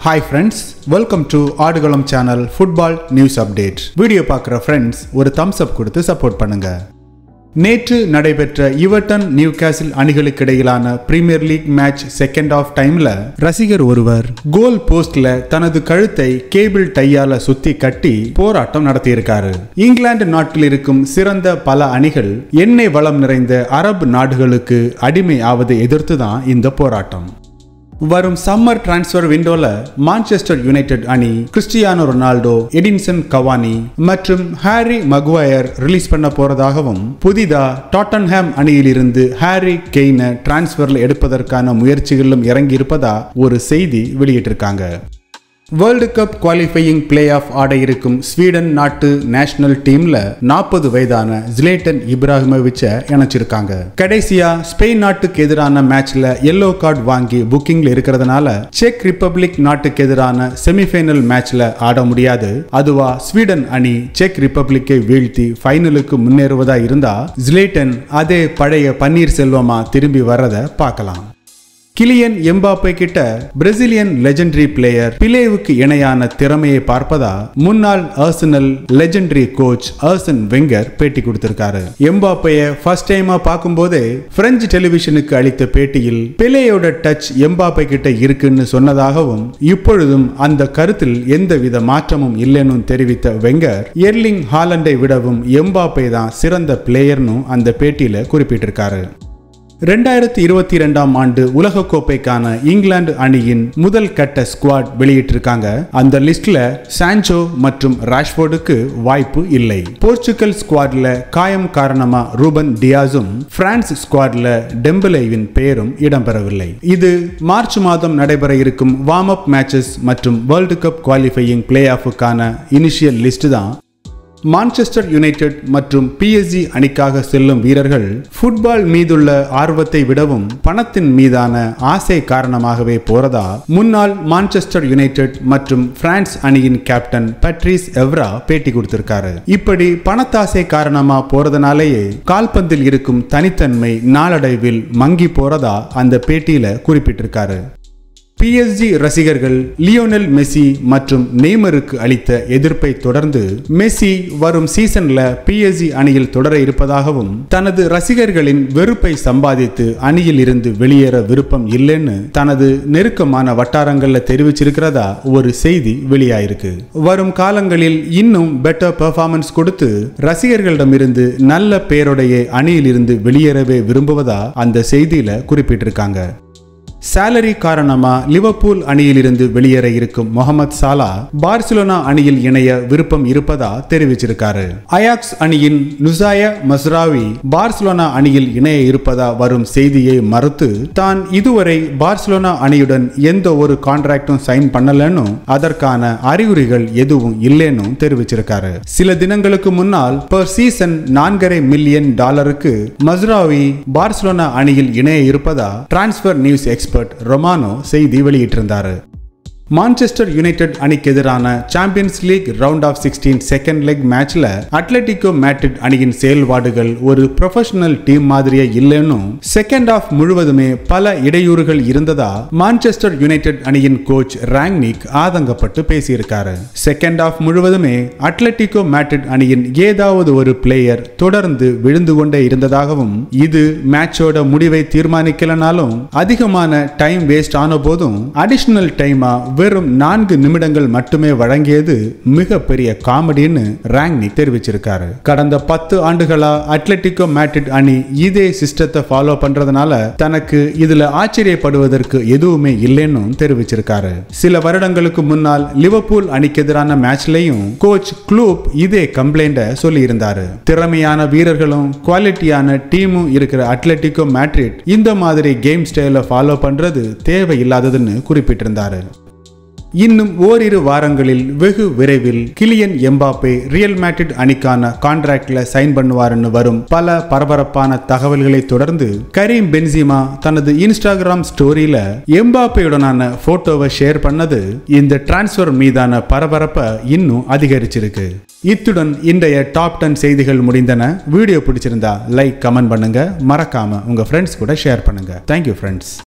hi friends welcome to Aadukalam channel football news update video பார்க்குற friends ஒரு thumbs up கொடுத்து support பண்ணுங்க நேற்று நடைபெற்ற இவர்டன் நியூ கேசில் அணிகளுக்கு இடையிலான premier league match second half டைம்ல ரசிகர் ஒருவர் கோல் போஸ்ட்ல தனது கழுத்தை கேபிள் டையால சுத்தி கட்டி போராட்டம் நடத்தியிருக்காரு இங்கிலாந்து நாட்டில் இருக்கும் சிறந்த பல அணிகள் எண்ணெய் வளம் நிறைந்த அரபு நாடுகளுக்கு அடிமை ஆவதை எதிர்த்து தான் இந்த போராட்டம் வரும் சம்மர் டிரான்ஸ்ஃபர் விண்டோல மான்செஸ்டர் யுனைடெட் அணி கிறிஸ்டியானோ ரொனால்டோ எடின்சன் கவானி மற்றும் ஹாரி மகுவயர் ரிலீஸ் பண்ண போறதாகவும் புதிதா டாட்டன்ஹாம் அணியிலிருந்து ஹாரி கெய்னை டிரான்ஸ்ஃபர்ல எடுப்பதற்கான முயற்சிகளிலும் இறங்கி இருப்பதா ஒரு செய்தி வெளியிட்டிருக்காங்க world cup qualifying play off ஆட இருக்கும் ஸ்வீடன் நாட்டு நேஷனல் டீம்ல நாற்பது வயதான ஜிலேட்டன் இப்ராஹிமோவிச்ச இணைச்சிருக்காங்க கடைசியா ஸ்பெயின் நாட்டுக்கு எதிரான மேட்ச்ல எல்லோ கார்டு வாங்கி புக்கிங்ல இருக்கிறதுனால செக் ரிப்பப்ளிக் நாட்டுக்கு எதிரான செமிஃபைனல் மேட்ச்ல ஆட முடியாது அதுவா ஸ்வீடன் அணி செக் ரிப்பப்ளிக்கை வீழ்த்தி ஃபைனலுக்கு முன்னேறுவதா இருந்தா ஜிலேட்டன் அதே பழைய பன்னீர் செல்வமா திரும்பி வர்றத பார்க்கலாம் கிலியன் எம்பாப்பே கிட்ட பிரேசிலியன் லெஜெண்டரி பிளேயர் பிளேவுக்கு இணையான திறமையை பார்ப்பதா முன்னாள் Arsenal legendary coach Arsene Wenger பேட்டி கொடுத்திருக்காரு எம்பாப்பைய ஃபர்ஸ்ட் டைமா பார்க்கும்போதே பிரெஞ்சு டெலிவிஷனுக்கு அளித்த பேட்டியில் பிளேயோட டச் எம்பாப்பே கிட்ட இருக்குன்னு சொன்னதாகவும் இப்பொழுதும் அந்த கருத்தில் எந்தவித மாற்றமும் இல்லைன்னு தெரிவித்த வெங்கர் எர்லிங் ஹாலண்டை விடவும் எம்பாப்பே தான் சிறந்த பிளேயர்னு அந்த பேட்டியில குறிப்பிட்டிருக்காரு ரெண்டாயிரத்தி இருபத்தி ரெண்டாம் ஆண்டு உலகக்கோப்பைக்கான இங்கிலாந்து அணியின் முதல் கட்ட ஸ்குவாட் வெளியிட்டிருக்காங்க அந்த லிஸ்ட்ல சான்சோ மற்றும் ராஷ்போர்டுக்கு வாய்ப்பு இல்லை போர்ச்சுகல் ஸ்குவாட்ல காயம் காரணமா ரூபன் டியாஸும் பிரான்ஸ் ஸ்குவாட்ல டெம்பலேவின் பெயரும் இடம்பெறவில்லை இது மார்ச் மாதம் நடைபெற இருக்கும் வார்ம் அப் மேட்சஸ் மற்றும் வேர்ல்டு கப் குவாலிஃபையிங் பிளே ஆஃபுக்கான இனிஷியல் லிஸ்ட் தான் மான்செஸ்டர் யுனைடெட் மற்றும் பிஎஸ்ஜி அணிக்காக செல்லும் வீரர்கள் ஃபுட்பால் மீதுள்ள ஆர்வத்தை விடவும் பணத்தின் மீதான ஆசை காரணமாகவே போறதா முன்னாள் மான்செஸ்டர் யுனைடெட் மற்றும் பிரான்ஸ் அணியின் கேப்டன் பட்ரிஸ் எவ்ரா பேட்டி கொடுத்திருக்காரு இப்படி பணத்தாசை காரணமா போறதுனாலேயே கால்பந்தில் இருக்கும் தனித்தன்மை நாளடைவில் மங்கி போறதா அந்த பேட்டியில குறிப்பிட்டிருக்காரு பிஎஸ்ஜி ரசிகர்கள் லியோனல் மெஸ்ஸி மற்றும் நெய்மருக்கு அளித்த எதிர்ப்பை தொடர்ந்து மெஸ்ஸி வரும் சீசன்ல பிஎஸ்ஜி அணியில் தொடர இருப்பதாகவும் தனது ரசிகர்களின் வெறுப்பை சம்பாதித்து அணியில் இருந்து வெளியேற விருப்பம் இல்லைன்னு தனது நெருக்கமான வட்டாரங்கள்ல தெரிவிச்சிருக்கிறதா ஒரு செய்தி வெளியாயிருக்கு வரும் காலங்களில் இன்னும் பெட்டர் பெர்ஃபார்மன்ஸ் கொடுத்து ரசிகர்களிடமிருந்து நல்ல பெயருடைய அணியில் இருந்து வெளியேறவே விரும்புவதா அந்த செய்தியில குறிப்பிட்டிருக்காங்க சேலரி காரணமா லிவர்பூல் அணியிலிருந்து வெளியேற இருக்கும் முகமது சாலா பார்சிலோனா அணியில் இணைய விருப்பம் இருப்பதா தெரிவிச்சிருக்காரு அயாக்ஸ் அணியின் நுசாய மஸ்ராவி பார்சிலோனா அணியில் இணைய இருப்பதா வரும் செய்தியை மறுத்து தான் இதுவரை பார்சிலோனா அணியுடன் எந்த ஒரு கான்ட்ராக்டும் சைன் பண்ணலன்னு அதற்கான அறிகுறிகள் எதுவும் இல்லைன்னு தெரிவிச்சிருக்காரு சில தினங்களுக்கு முன்னால் பர் சீசன் நான்கரை மில்லியன் டாலருக்கு மஸ்ராவி பார்சிலோனா அணியில் இணைய இருப்பதா டிரான்ஸ்பர் நியூஸ் எக்ஸ்பர்ட் ரொமானோ செய்தி வெளியிட்டிருந்தாரு மான்செஸ்டர் யுனைடெட் அணிக்கு எதிரான Champions League round of sixteen second leg மேட்ச்ல அட்லட்டிகோ மேட்ரிட் அணியின் செயல்பாடுகள் ஒரு ப்ரொஃபஷனல் டீம் மாதிரியே இல்லைன்னு செகண்ட் ஆஃப் முழுவதுமே பல இடையூறுகள் இருந்ததா மான்செஸ்டர் யுனைடெட் அணியின் கோச் ராங்னிக் ஆதங்கப்பட்டு பேசியிருக்காரு செகண்ட் ஆஃப் முழுவதுமே அட்லட்டிகோ மேட்ரிட் அணியின் ஏதாவது ஒரு பிளேயர் தொடர்ந்து விழுந்து கொண்டே இருந்ததாகவும் இது மேட்சோட முடிவை தீர்மானிக்கலனாலும் அதிகமான டைம் வேஸ்ட் ஆன போதும் அடிஷனல் டைமா வெறும் நான்கு நிமிடங்கள் மட்டுமே வழங்கியது மிகப்பெரிய காமெடின்னு ராங்னி தெரிவிச்சிருக்காரு கடந்த பத்து ஆண்டுகளா அட்லட்டிகோ மேட்ரிட் அணி இதே சிஸ்டத்தை ஃபாலோ பண்றதுனால தனக்கு இதுல ஆச்சரியப்படுவதற்கு எதுவுமே இல்லைன்னு தெரிவிச்சிருக்காரு சில வருடங்களுக்கு முன்னால் லிவர்பூல் அணிக்கு எதிரான மேட்ச்லயும் கோச் குளூப் இதே கம்ப்ளைண்ட சொல்லி இருந்தாரு திறமையான வீரர்களும் குவாலிட்டியான டீமும் இருக்கிற அட்லட்டிகோ மேட்ரிட் இந்த மாதிரி கேம் ஸ்டைலை ஃபாலோ பண்றது தேவையில்லாததுன்னு குறிப்பிட்டிருந்தாரு இன்னும் ஓரிரு வாரங்களில் வெகு விரைவில் கிலியன் எம்பாப்பே ரியல் மேட்ரிட் அணிக்கான கான்ட்ராக்ட்ல சைன் பண்ணுவாருன்னு வரும் பல பரபரப்பான தகவல்களை தொடர்ந்து கரீம் பென்சிமா தனது இன்ஸ்டாகிராம் ஸ்டோரியில எம்பாப்பேயுடனான போட்டோவை ஷேர் பண்ணது இந்த டிரான்ஸ்ஃபர் மீதான பரபரப்பை இன்னும் அதிகரிச்சிருக்கு இத்துடன் இன்றைய டாப் டென் செய்திகள் முடிந்தன வீடியோ பிடிச்சிருந்தா லைக் கமெண்ட் பண்ணுங்க மறக்காம உங்க ஃப்ரெண்ட்ஸ் கூட ஷேர் பண்ணுங்க தேங்க்யூ ஃப்ரெண்ட்ஸ்